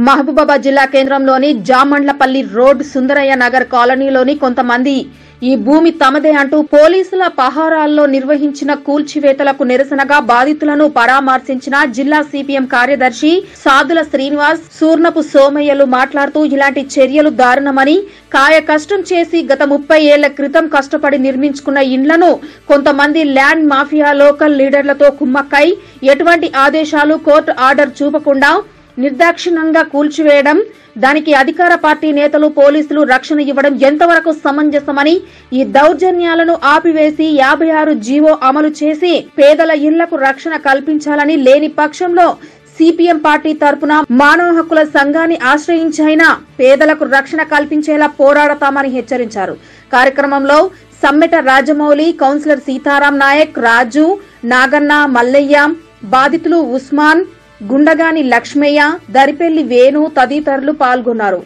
మహబూబాబాద్ జిల్లా కేంద్రంలోని జామండ్లపల్లి రోడ్ సుందరయ్య నగర్ కాలనీలోని కొంతమంది ఈ భూమి తమదే అంటూ పోలీసుల పహారాల్లో నిర్వహించిన కూల్చివేతలకు నిరసనగా బాధితులను పరామర్శించిన జిల్లా సిపిఎం కార్యదర్శి సాదుల శ్రీనివాస్ సూర్ణపు సోమయ్యలు మాట్లాడుతూ ఇలాంటి చర్యలు దారుణమని కాయ కష్టం చేసి గత ముప్పై ఏళ్ల క్రితం కష్టపడి నిర్మించుకున్న ఇండ్లను కొంతమంది ల్యాండ్ మాఫియా లోకల్ లీడర్లతో కుమ్మక్కై ఎటువంటి ఆదేశాలు కోర్టు ఆర్డర్ చూపకుండా నిర్దాక్షిణ్యంగా కూల్చివేయడం దానికి అధికార పార్టీ నేతలు పోలీసులు రక్షణ ఇవ్వడం ఎంతవరకు సమంజసమని ఈ దౌర్జన్యాలను ఆపివేసి యాభై ఆరు జీవో అమలు చేసి పేదల ఇళ్లకు రక్షణ కల్పించాలని లేని పక్షంలో సిపిఎం పార్టీ తరపున మానవ హక్కుల సంఘాన్ని ఆశ్రయించైనా పేదలకు రక్షణ కల్పించేలా పోరాడతామని హెచ్చరించారు కార్యక్రమంలో సమ్మెట రాజమౌళి కౌన్సిలర్ సీతారాం నాయక్ రాజు నాగన్న మల్లయ్య బాధితులు ఉస్మాన్ గుండగాని లక్ష్మయ్య దరిపెల్లి వేణు తదితరులు పాల్గొన్నారు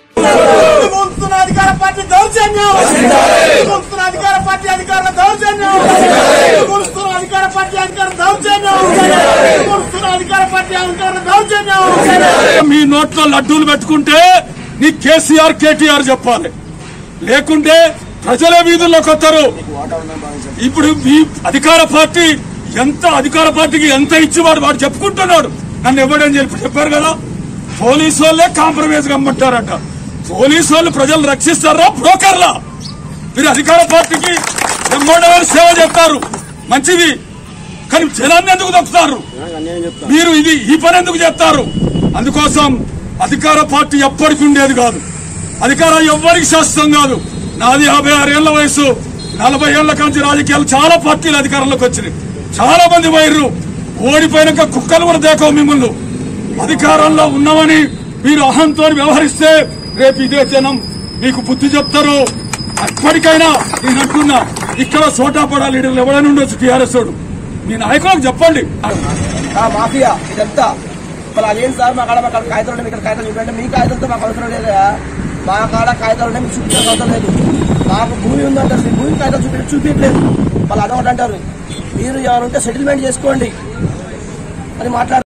ముందుతున్న అధికార పార్టీ దౌర్జన్యం ముందుతున్న అధికార పార్టీ అధికారుల దౌర్జన్యం ముందుతున్న అధికార పార్టీ అధికారుల దౌర్జన్యం ముందుతున్న అధికార పార్టీ అధికారుల దౌర్జన్యం మీ నోట్లో లడ్డూలు పెట్టుకుంటే నీ కేసీఆర్ కేటీఆర్ చెప్పాలి లేకుంటే ప్రజల వీధుల్లోకి వస్తారు ఇప్పుడు మీ అధికార పార్టీ ఎంత అధికార పార్టీకి ఎంత ఇచ్చి వాడు వాడు చెప్పుకుంటున్నాడు నన్ను ఎవడని చెప్పి చెప్పారు కదా పోలీసు వాళ్ళే కాంప్రమైజ్ కమ్మంటారట పోలీసు వాళ్ళు ప్రజలు రక్షిస్తారా బ్రోకర్లా మీరు అధికార పార్టీకి బ్రహ్మాండమైన సేవ చేస్తారు మంచిది కానీ జనాన్ని ఎందుకు తప్పుతారు మీరు ఇది ఈ పని ఎందుకు చేస్తారు అందుకోసం అధికార పార్టీ ఎప్పటికి ఉండేది కాదు అధికారం ఎవ్వరికి శాస్త్రం కాదు నాది యాభై ఆరేళ్ల వయసు నలభై ఏళ్ల కాంచి రాజకీయాలు చాలా పార్టీలు అధికారంలోకి వచ్చినాయి చాలా మంది వైర్రు ఓడిపోయినాక కుక్కలు కూడా దేకవు మిమ్మల్ని అధికారంలో ఉన్నామని మీరు అహంతో వ్యవహరిస్తే రేపు ఇదే జనం మీకు బుద్ధి చెప్తారు అప్పటికైనా నేను అంటున్నా ఇక్కడ సోటాపడా లీడర్లు ఎవరైనా ఉండొచ్చు టీఆర్ఎస్ వాడు మీ నాయకులకు చెప్పండి ఆ మాఫియా ఇదంతా మరి అదేంటి సార్ మా కాడ మా కాడ కాగితాలు ఉన్నాయి ఇక్కడ కాగితాలు చూపించండి మీ కాగితాలతో మాకు అవసరం లేదు మా కాడ కాగితాలు ఉన్నాయి మీకు చూపించాల్సిన అవసరం లేదు మాకు భూమి ఉందంటారు మీ భూమి కాగితాలు చూపించి చూపించలేదు వాళ్ళు అదొకటి అంటారు మీరు ఏమైనా ఉంటే సెటిల్మెంట్ చేసుకోండి అని మాట్లాడారు